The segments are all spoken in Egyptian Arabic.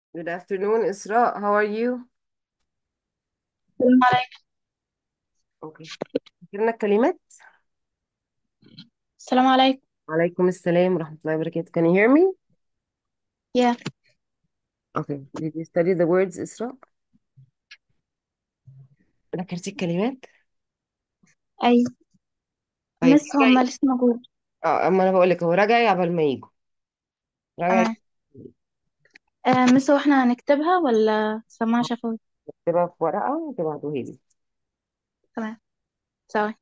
Good afternoon, إسراء. How are you? السلام عليكم Okay. فاكرنا الكلمات؟ السلام عليكم وعليكم السلام ورحمة الله وبركاته. Can you hear me? يا Okay. Did you study the words, إسراء؟ ذكرتي الكلمات؟ أي طيب مس هم راجعي لسه موجود اه اما انا بقول لك هو راجعي قبل ما يجوا راجعي تمام آه مس هو احنا هنكتبها ولا سماعة شفوي اكتبها في ورقة وتبعتوها لي تمام سوا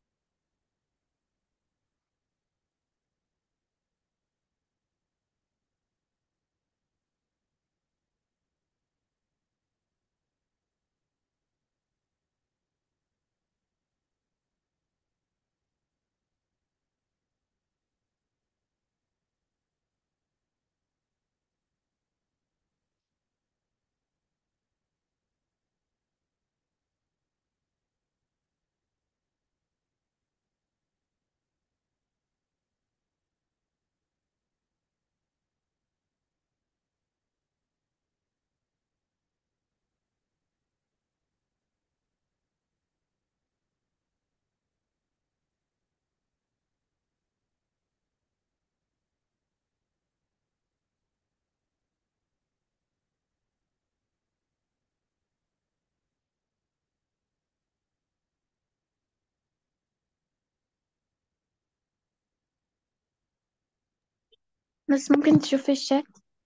بس ممكن تشوفي الشات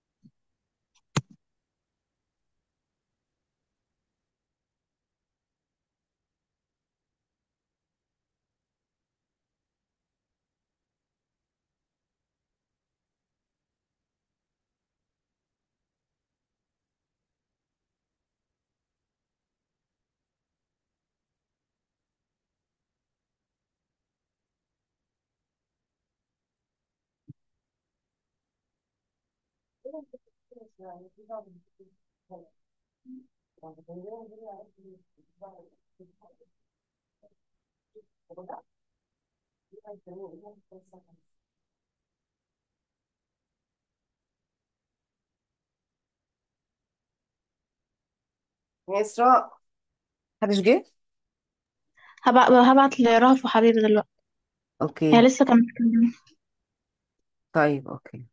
يا إسراء محدش جه؟ هبع... هبعت لرهف وحبيبي دلوقتي هي اوكي لسه كانت بتكلمني طيب اوكي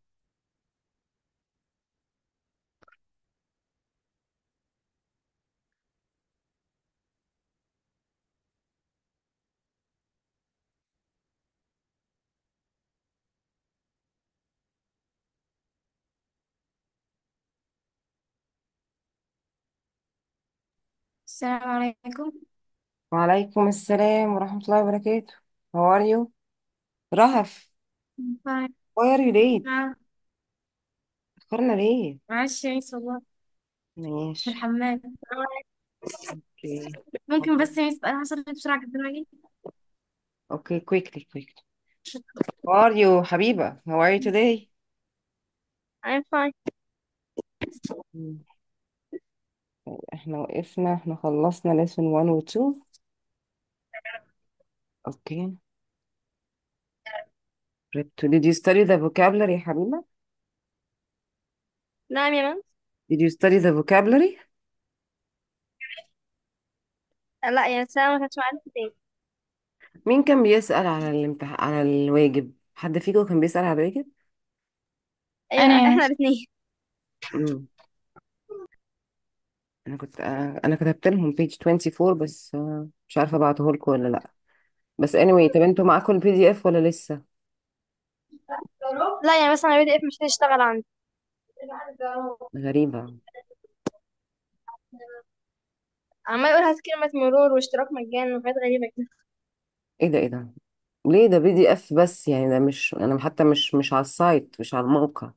السلام عليكم وعليكم السلام ورحمة الله وبركاته How are you? رهف طيب why are you late؟ نعم اتأخرنا ليه؟ معلش يا ميس والله في ماشي الحمام اوكي ممكن بس يا ميس أنا هصلي بسرعة قبل ما أجي اوكي quickly quickly How are you حبيبة؟ How are you today? I'm fine مم. احنا وقفنا احنا خلصنا lesson 1 و 2 اوكي Preto. Did you study the vocabulary يا حبيبة؟ نعم يا مام Did you study the vocabulary؟ لا يا سلام ما كانتش معانا تاني مين كان بيسأل على الامتح... على الواجب؟ حد فيكم كان بيسأل على الواجب؟ أيوة أنا يا إحنا مس الاثنين امم انا كنت آه، انا كتبت لهم page 24 بس آه، مش عارفة ابعته لكم ولا لا بس anyway طب انتوا معاكم البي دي اف ولا لسه؟ لا يا مس أنا بدي إف مش هتشتغل عندي غريبة عمال يقول هات كلمة مرور واشتراك مجاني وحاجات غريبة كده ايه ده ايه ده؟ ليه ده بي دي اف بس يعني ده مش انا حتى مش مش على السايت مش على الموقع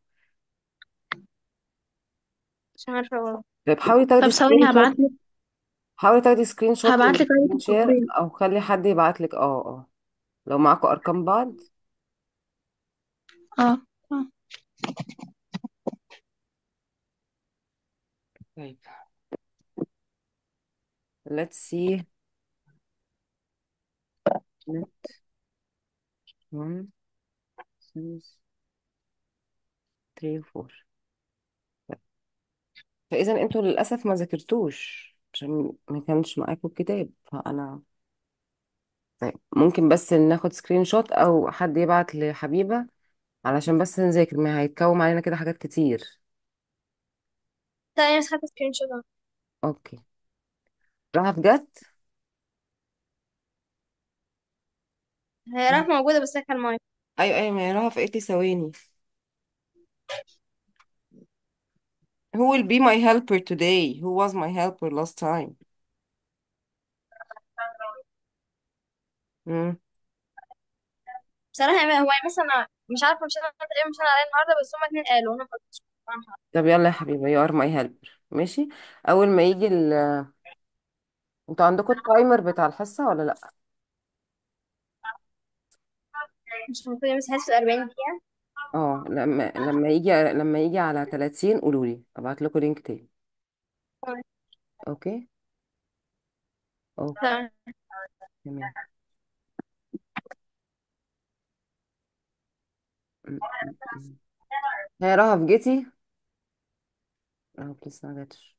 مش عارفة والله طيب حاولي تاخدي طب سكرين ثواني شوت هبعتلك حاولي تاخدي سكرين شوت هبعتلك رابط شير التطبيق او خلي حد يبعت لك اه اه لو معاكم ارقام بعض اه آه. طيب let's see net one two three four فاذا انتوا للاسف ما ذاكرتوش عشان ما كانش معاكم الكتاب فانا طيب ممكن بس ناخد سكرين شوت او حد يبعت لحبيبة علشان بس نذاكر ما هيتكوم علينا كده حاجات كتير تاني بس خدت سكرين شوت أهو. اوكي راح بجد هي راح موجودة بس هي كان المايك ايوه ايوه ما هي راح قالت لي ثواني Who will be my helper today? Who was my helper last time? مم. بصراحة يعني هو مثلا مش عارفة مش أنا تقريبا مش أنا عليا النهاردة بس هما اتنين قالوا وأنا مقلتش أنا مش عارفة. طب يلا يا حبيبي you are my helper ماشي اول ما يجي ال انتوا عندكم التايمر بتاع الحصة ولا لا مش المفروض يمسح حصة 40 دقيقة اه لما لما يجي لما يجي على 30 قولوا لي ابعت لكم لينك تاني اوكي اوكي تمام تمام م- م- م. هي رهف جيتي رهف لسه ما جاتش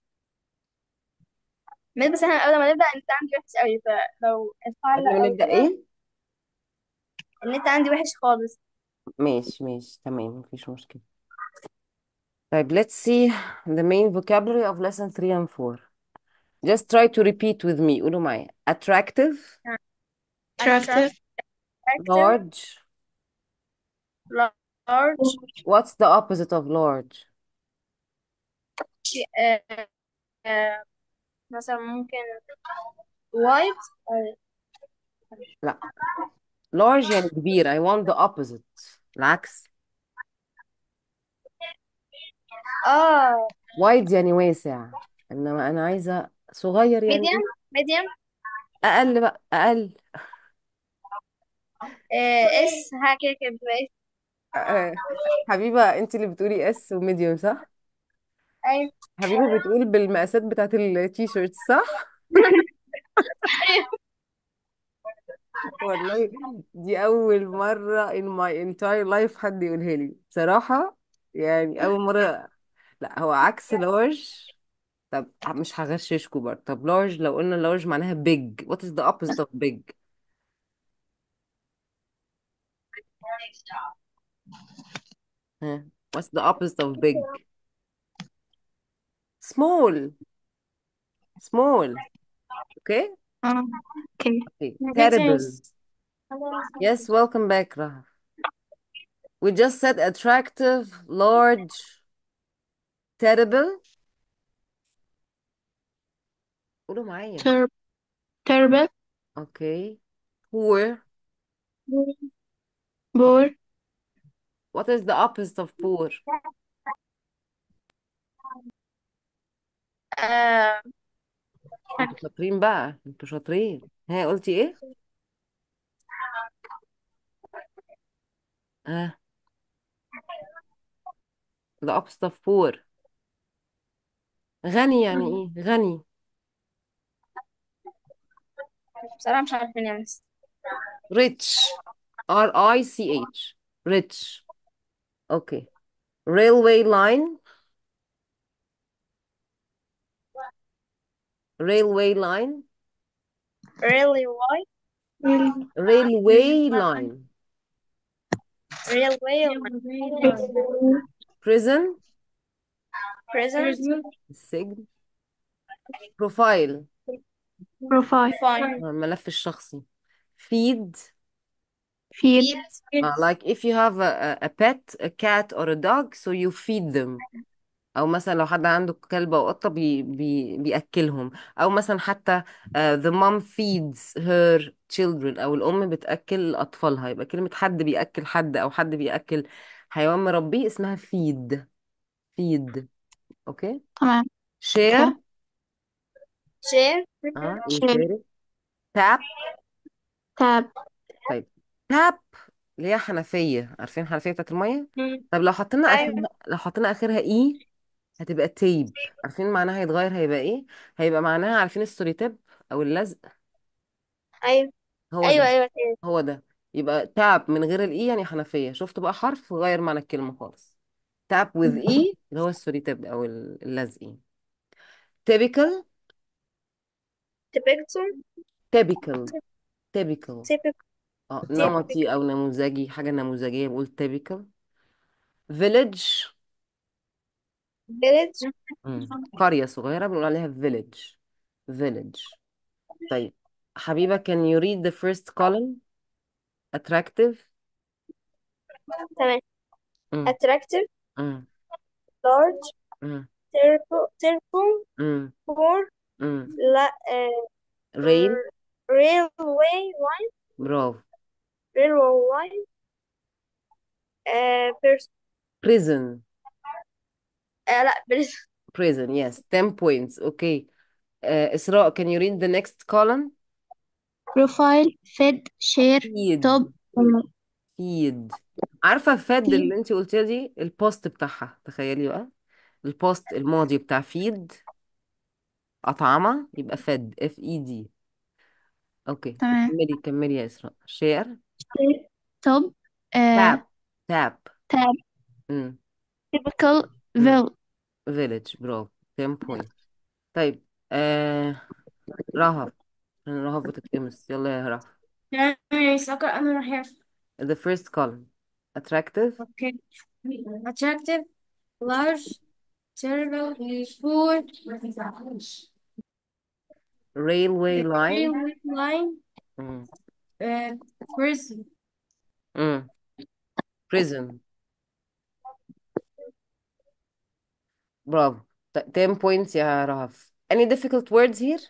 بس بس احنا قبل ما نبدأ النت عندي وحش قوي فلو قبل اتعلق ما أو نبدأ كده ايه النت عندي وحش خالص ماشي ماشي تمام مفيش مشكلة طيب let's see the main vocabulary of lesson 3 and 4 just try to repeat with me قولوا معايا attractive attractive active large large what's the opposite of large آه، آه، مثلا ممكن wide أو لا large يعني كبير I want the opposite العكس اه wide يعني واسع انما انا عايزة صغير يعني medium ايه medium اقل بقى اقل آه، اس حاجة كده كده بتبقى اس آه، حبيبة انت اللي بتقولي اس وميديوم صح ايوه حبيبة بتقول بالمقاسات بتاعت التي شيرت صح والله دي أول مرة in my entire life حد يقولها لي بصراحة يعني أول مرة لا هو عكس لارج طب مش هغششكوا برضه طب لارج لو قلنا لارج معناها big what is the opposite of big ها what's the opposite of big small small okay اه اوكي okay makes terrible sense yes welcome back Rahaf we just said attractive large terrible قولوا معايا ter terrible okay poor poor what is the opposite of poor آه، انتوا شاطرين بقى انتوا شاطرين ها قلتي ايه اه the opposite of poor غني يعني ايه غني بصراحة مش عارفين يعني rich R I C H rich okay railway line railway line really wide railway line railway prison prison السجن profile profile fine الملف الشخصي feed feed feed uh, like if you have a, a a pet a cat or a dog so you feed them او مثلا لو حد عنده كلبة او قطة بي بي بيأكلهم او مثلا حتى uh, the mom feeds her children او الام بتأكل اطفالها يبقى كلمة حد بيأكل حد او حد بيأكل حيوان مربيه اسمها feed feed اوكي تمام share اوكي share اه share يشارك tap tab طيب tap اللي هي حنفية عارفين الحنفية بتاعت المية مم. طب لو حطينا ايوه اخرها لو حطينا اخرها اي هتبقى تيب عارفين معناها هيتغير هيبقى ايه هيبقى معناها عارفين الستوري تيب او اللزق ايوه هو ايوه ده ايوه كده. هو ده يبقى تاب من غير الاي يعني حنفية شفت بقى حرف غير معنى الكلمة خالص تاب with اي اللي هو الستوري تيب او ال- اللزق يعني. typical typical typical typical typical اه typical نمطي او نموذجي حاجة نموذجية بقول typical village village مم. قرية صغيرة بنقول عليها village village طيب حبيبة can you read the first column attractive تمام مم. attractive مم. large مم. terrible terrible مم. poor مم. la uh, rail railway line برافو railway line uh, pers prison uh, لا pers prison yes 10 points okay uh, إسراء can you read the next column profile fed share feed top uh, feed عارفة fed feed اللي انت قلتيها دي البوست بتاعها تخيلي بقى البوست الماضي بتاع feed أطعمة يبقى fed F E D اوكي تمام كملي كملي يا إسراء share share top uh, tap tap tab مم. typical مم. vil village برافو 10 point طيب آه رهف عشان رهف بتتقمص يلا يا رهف تمام يا مس أقرأ أنا راح the first column attractive Okay. Attractive, large, terrible, poor, railway line railway line, مم. uh, prison, مم. prison برافو ط- 10 points يا رهف any difficult words here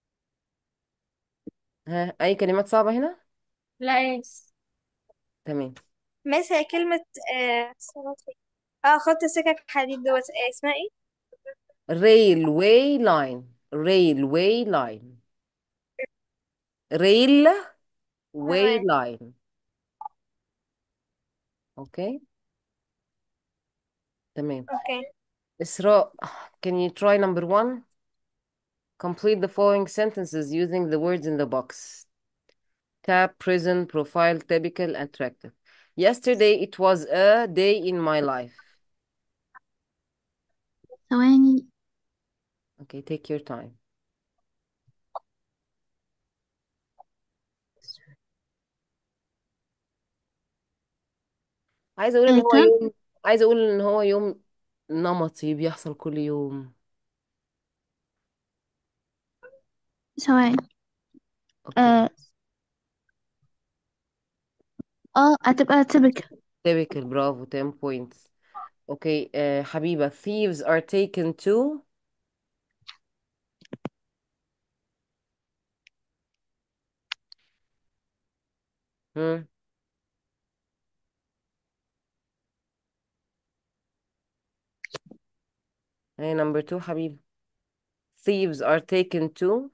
ها أي كلمات صعبة هنا لا يس تمام مس هي كلمة آه اه خط سكك حديد دوت آه اسمها ايه؟ railway line railway line railway تمام line اوكي تمام اوكي إسراء can you try number one complete the following sentences using the words in the box tab prison profile typical attractive yesterday it was a day in my life ثواني okay take your time عايزه اقول ان هو تم يوم عايزه اقول ان هو يوم نمطي بيحصل كل يوم ثواني اوكي اه اه هتبقى typical typical برافو 10 points اوكي uh, حبيبة thieves are taken to hmm. hey number two حبيبة thieves are taken to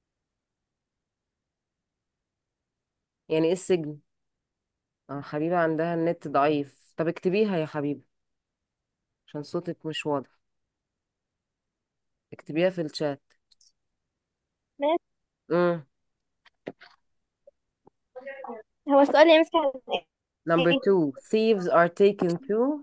يعني ايه السجن اه حبيبة عندها النت ضعيف طب اكتبيها يا حبيبة عشان صوتك مش واضح اكتبيها في الشات مس امم هو السؤال يا مس كان number ايه؟ two thieves are taken to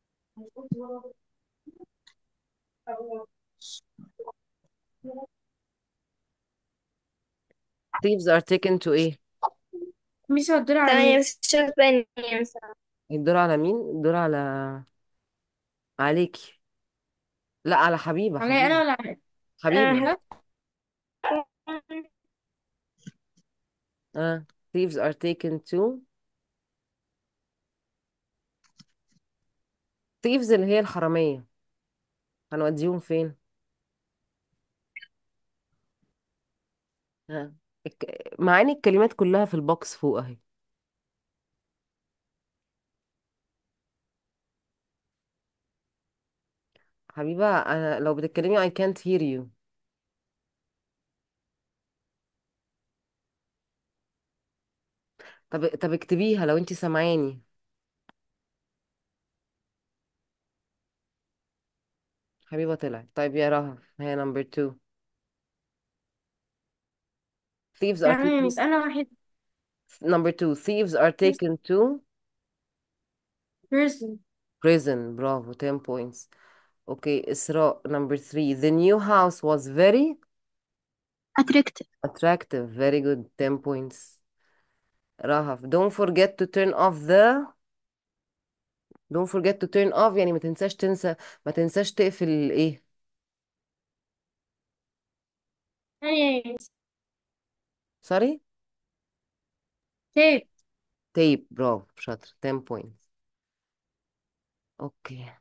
thieves are taken to ايه مش هتدور على تمام يا مين؟ مس شوف تاني يا مس الدور على مين الدور على عليكي لا على حبيبة عليا حبيبة انا ولا عليك؟ حبيبة آه. اه thieves are taken to thieves اللي هي الحرامية هنوديهم فين ها الك- معاني الكلمات كلها في البوكس فوق اهي حبيبة انا لو بتتكلمي I can't hear you طب طب اكتبيها لو انت سامعاني حبيبة طلعت طيب يا رهف هي number two thieves are تمام يا taken مس انا واحد number two thieves are taken to person prison برافو 10 points اوكي إسراء number three the new house was very attractive attractive very good 10 points رهف don't forget to turn off the don't forget to turn off يعني ما تنساش تنسى ما تنساش تقفل ايه ثانية sorry تيب tape برافو شاطر 10 points اوكي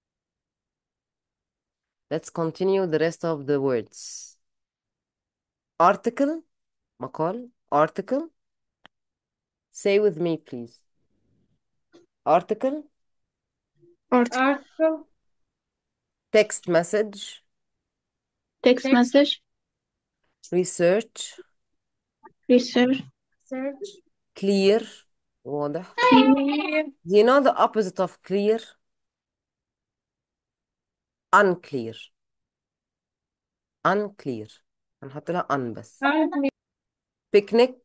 let's continue the rest of the words article مقال article say with me please article article text message text Text. message research research search clear واضح clear Do you know the opposite of clear? Unclear. Unclear. هنحط لها un بس. picnic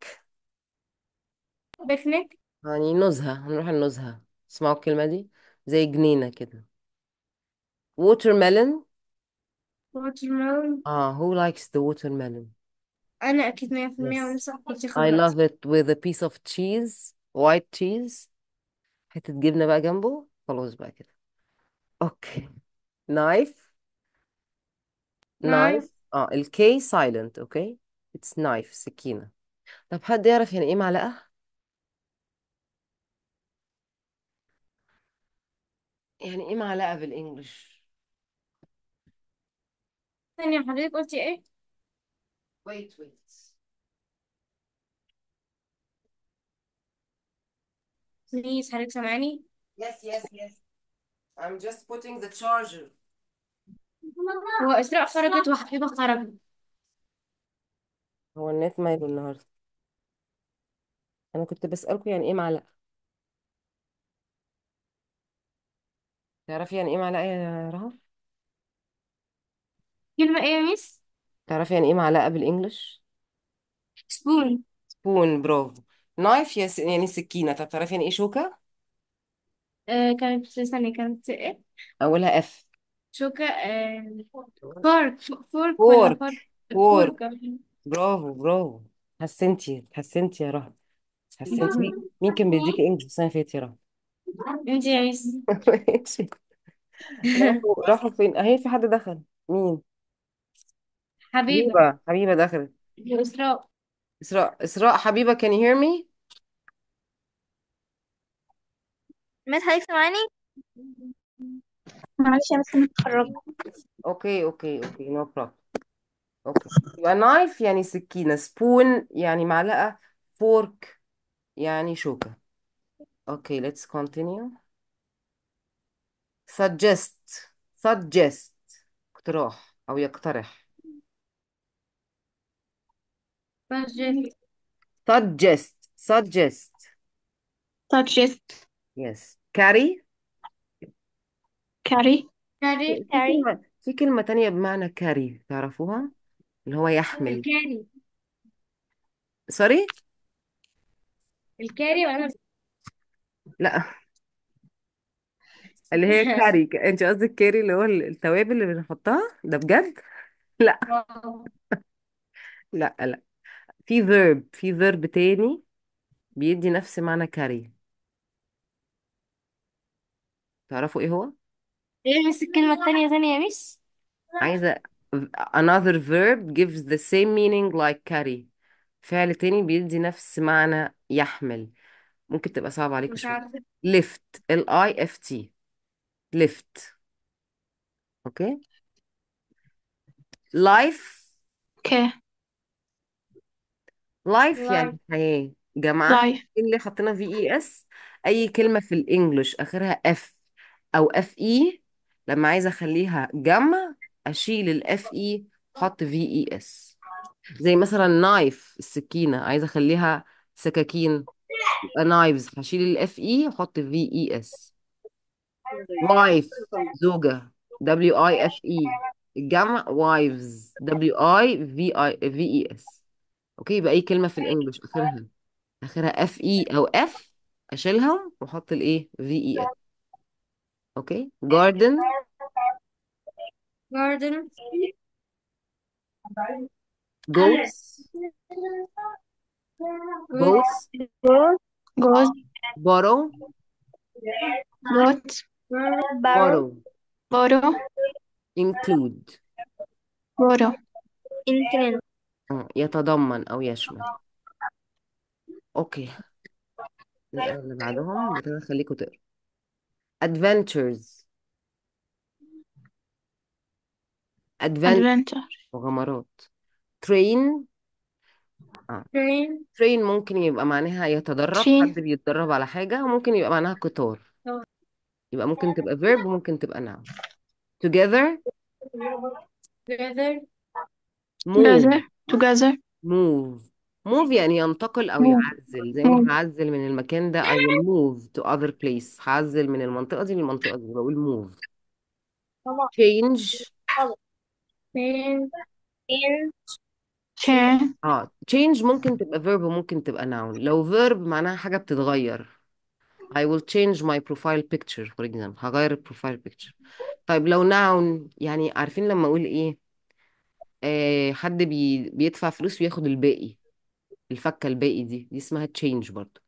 picnic يعني نزهة هنروح النزهة. اسمعوا الكلمة دي زي جنينة كده. watermelon watermelon اه who likes the watermelon? أنا أكيد مية في المية Yes. ولسه قلتي I خبرت love it with a piece of cheese white cheese حتة جبنة بقى جنبه خلاص بقى كده. اوكي. knife knife knife اه ال K silent اوكي. it's knife سكينة. طب حد يعرف يعني ايه معلقة؟ يعني ايه معلقة بالانجلش ثانية حضرتك قلتي إيه؟ wait wait بليز حضرتك سامعاني؟ yes yes yes I'm just putting the charger هو إسراء خرجت وحبيبة خرجت هو النت ماله النهارده انا كنت بسألكم يعني ايه معلقة تعرفي يعني ايه معلقة يا رهف كلمة إيه يا ميس؟ تعرفي يعني ايه معلقة بالانجلش سبون سبون برافو نايف يس يعني سكينة طب تعرفي يعني ايه شوكة آه كانت ثانية كانت إيه؟ اولها اف شوكة آه فورك فورك ولا فورك فورك فورك فورك برافو برافو حسنتي حسنتي يا رهف حسنتي مين كان بيديكي انجلش السنة اللي فاتت يا رهف انت يا ميس ماشي راحوا راحوا فين اهي في حد دخل مين حبيبة حبيبة حبيبة دخلت إسراء إسراء إسراء حبيبة can you hear me مات حضرتك سامعاني؟ معلش يا بس انا اتخرجت اوكي اوكي اوكي نو بروبلم اوكي يبقى نايف يعني سكينة سبون يعني معلقة فورك يعني شوكة اوكي let's continue suggest suggest اقتراح او يقترح بجد suggest suggest suggest yes carry carry كاري في كلمة في كلمة تانية بمعنى carry تعرفوها اللي هو يحمل الكاري سوري الكاري وأنا لا اللي هي كاري انت قصدك كاري اللي هو التوابل اللي بنحطها ده بجد لا لا لا في verb في verb تاني بيدي نفس معنى كاري تعرفوا ايه هو ايه بس الكلمة التانية ثانية يا ميس عايزة another verb gives the same meaning like carry فعل تاني بيدي نفس معنى يحمل ممكن تبقى صعبة عليكم مش شوية عارفة lift L I F T lift اوكي life okay life life يعني حياة جماعة life إيه اللي حطينا في اي اس اي كلمة في الانجليش اخرها اف او اف اي لما عايزة اخليها جمع اشيل الاف اي احط في اي اس زي مثلا نايف السكينة عايزة اخليها سكاكين يبقى نايفز هشيل الاف اي واحط في اي اس وايف زوجة دبليو اي اف اي الجمع وايفز دبليو اي في اي في اي اس اوكي يبقى اي كلمة في الانجليش اخرها اخرها اف اي او اف اشيلهم واحط الايه في اي اس اوكي جاردن garden goats goats goes borrow goat borrow borrow include borrow include آه، يتضمن أو يشمل أوكي نقرا اللي بعدهم بعد كده خليكوا تقروا adventures adventure adventure مغامرات train آه. train train ممكن يبقى معناها يتدرب train حد بيتدرب على حاجة وممكن يبقى معناها قطار يبقى ممكن تبقى verb وممكن تبقى noun together together move together together move move يعني ينتقل أو move يعزل زي ما move هعزل من المكان ده I will move to other place هعزل من المنطقة دي للمنطقة دي بقول move change in in change اه change ممكن تبقى verb وممكن تبقى noun لو verb معناها حاجة بتتغير I will change my profile picture for example هغير البروفايل picture طيب لو noun يعني عارفين لما اقول ايه آه حد بي بيدفع فلوس وياخد الباقي الفكة الباقي دي دي اسمها change برضو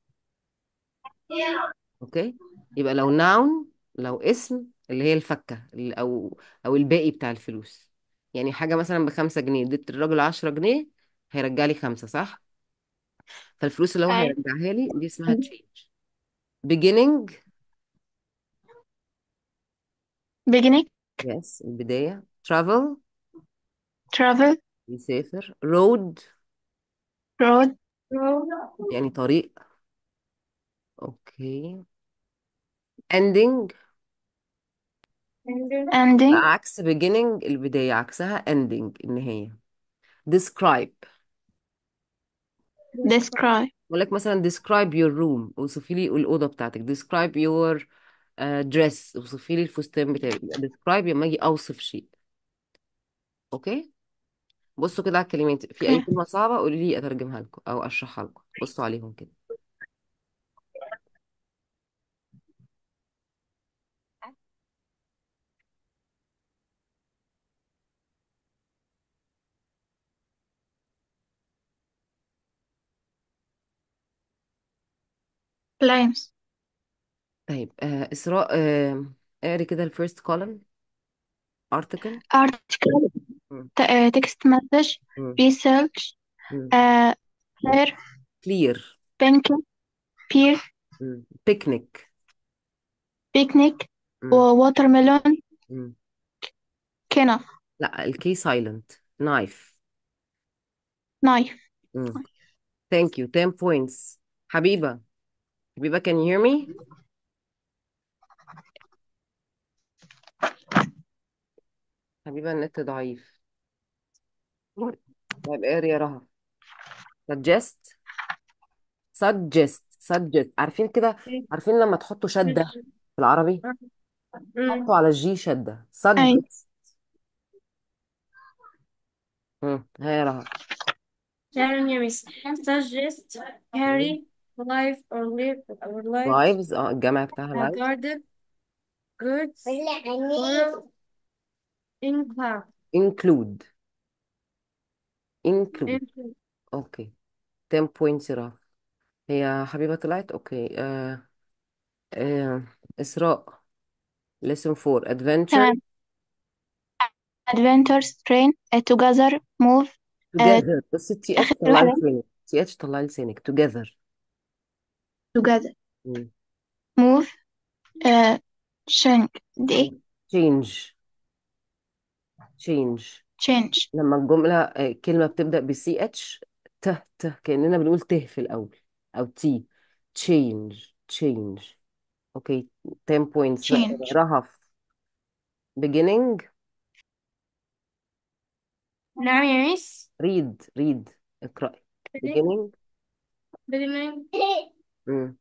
اوكي يبقى لو noun لو اسم اللي هي الفكة ال- او او الباقي بتاع الفلوس يعني حاجة مثلا بخمسة جنيه اديت الراجل عشرة جنيه هيرجع لي خمسة صح فالفلوس اللي هو أي هيرجعها لي دي اسمها change beginning beginning yes البداية travel travel يسافر road road يعني طريق اوكي ending ending عكس beginning البداية عكسها ending النهاية describe describe بقول لك مثلا describe your room اوصفي لي الأوضة بتاعتك describe your uh, dress اوصفي لي الفستان بتاعك يبقى describe لما اجي اوصف شيء اوكي بصوا كده على الكلمات في اي okay كلمة صعبة قولي لي اترجمها لكم او اشرحها لكم بصوا عليهم كده claims طيب آه إسراء آه اقري كده الفيرست column article article مم. t- uh, text message مم. research مم. uh, hair clear painting peer مم. picnic picnic مم. watermelon مم. كنف لا الكي silent knife knife مم. thank you 10 points حبيبة حبيبة can you hear me حبيبة النت ضعيف طيب اقري يا رهف suggest suggest suggest عارفين كده عارفين لما تحطوا شدة في العربي حطوا على الجي شدة أي suggest مم. ها يا رهف Sharon Yamis suggest Harry life or live our lives lives اه الجامع بتاعها a lives garden goods borrow in cloud include include in اوكي 10 points يا رهف هي حبيبة طلعت اوكي آه. آه. إسراء lesson 4 adventure تمام adventures train uh, together move uh, together بس تي اتش آخر طلعي واحدة لسانك تي اتش طلعي لسانك together together مم. move uh, change دي إيه change change change لما الجملة آه، كلمة بتبدأ ب سي اتش ت ت كأننا بنقول ته في الأول أو تي change change اوكي 10 points change رهف beginning نعم يا ميس read read اقرأي beginning beginning beginning مم.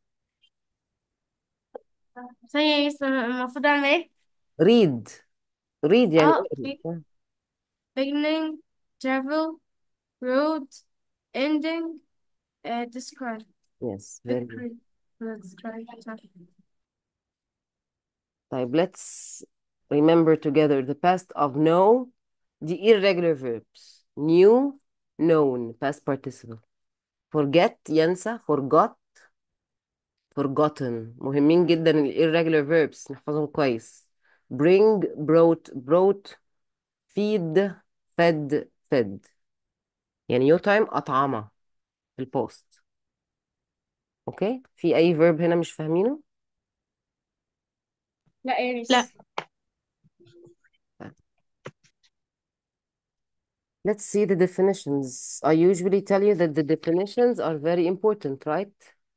ثانية يا ميس أنا المفروض أعمل إيه؟ read read يعني اه اقري آه. beginning travel road ending uh, describe yes very good describe describe طيب let's remember together the past of know دي irregular verbs knew known past participle forget ينسى forgot forgotten مهمين جدا ال irregular verbs نحفظهم كويس bring brought brought feed fed fed يعني your time أطعمة في البوست اوكي في اي verb هنا مش فاهمينه لا يا ميس لا Let's see the definitions. I usually tell you that the definitions are very important, right?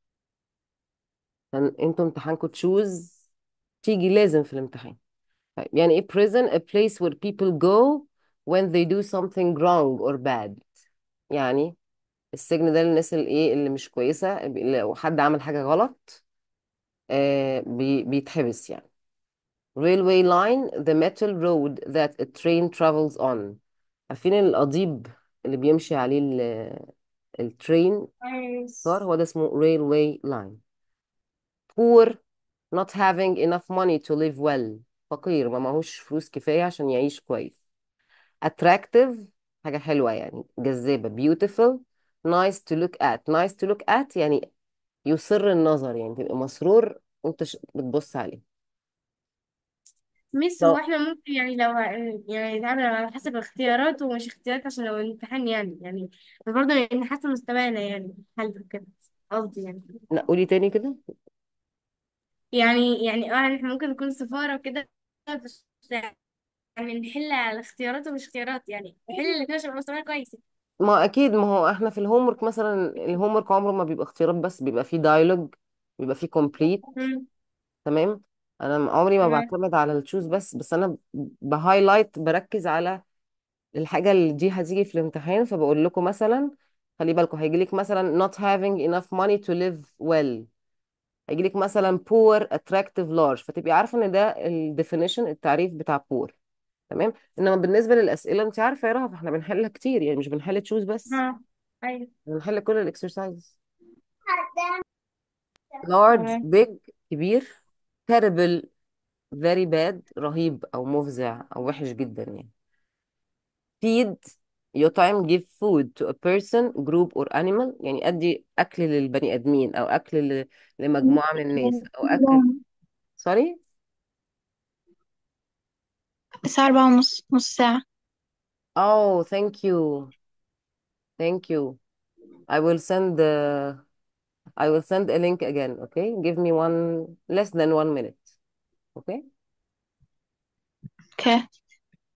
عشان انتوا امتحانكم تشوز تيجي لازم في الامتحان. طيب يعني ايه prison? A place where people go when they do something wrong or bad. يعني السجن ده للناس اللي ايه اللي مش كويسة اللي لو حد عمل حاجة غلط آه بي بيتحبس يعني. Railway line, the metal road that a train travels on. عارفين القضيب اللي بيمشي عليه ال- الترين ميس صار هو ده اسمه railway line poor not having enough money to live well فقير ما معهوش فلوس كفاية عشان يعيش كويس attractive حاجة حلوة يعني جذابة beautiful nice to look at nice to look at يعني يسر النظر يعني تبقى مسرور وانت ش- بتبص عليه ميس هو لو احنا ممكن يعني لو يعني نتعامل على حسب الاختيارات ومش اختيارات عشان لو الامتحان يعني يعني بس برضه نحسن مستوانا يعني حل كده قصدي يعني لا قولي تاني كده يعني يعني اه احنا ممكن نكون سفارة وكده بس يعني نحل على الاختيارات ومش اختيارات يعني نحل اللي كده عشان يبقى مستوانا كويس ما اكيد ما هو احنا في الهوم ورك مثلا الهوم ورك عمره ما بيبقى اختيارات بس بيبقى فيه دايلوج بيبقى فيه كومبليت مم. تمام انا م- عمري ما تمام بعتمد على التشوز بس بس انا بهايلايت بركز على الحاجه اللي دي هتيجي في الامتحان فبقول لكم مثلا خلي بالكم هيجي لك مثلا not having enough money to live well هيجي لك مثلا poor attractive large فتبقي عارفه ان ده ال definition التعريف بتاع poor تمام انما بالنسبه للاسئله انت عارفه يا رهف احنا بنحلها كتير يعني مش بنحل تشوز بس اه ايوه بنحل كل الاكسرسايز large تمام big كبير terrible very bad رهيب او مفزع او وحش جدا يعني feed your time give food to a person group or animal يعني ادي اكل للبني ادمين او اكل ل- لمجموعة من الناس او اكل sorry الساعة أربعة ونص نص ساعة oh thank you thank you I will send the I will send a link again okay give me one less than one minute okay اوكي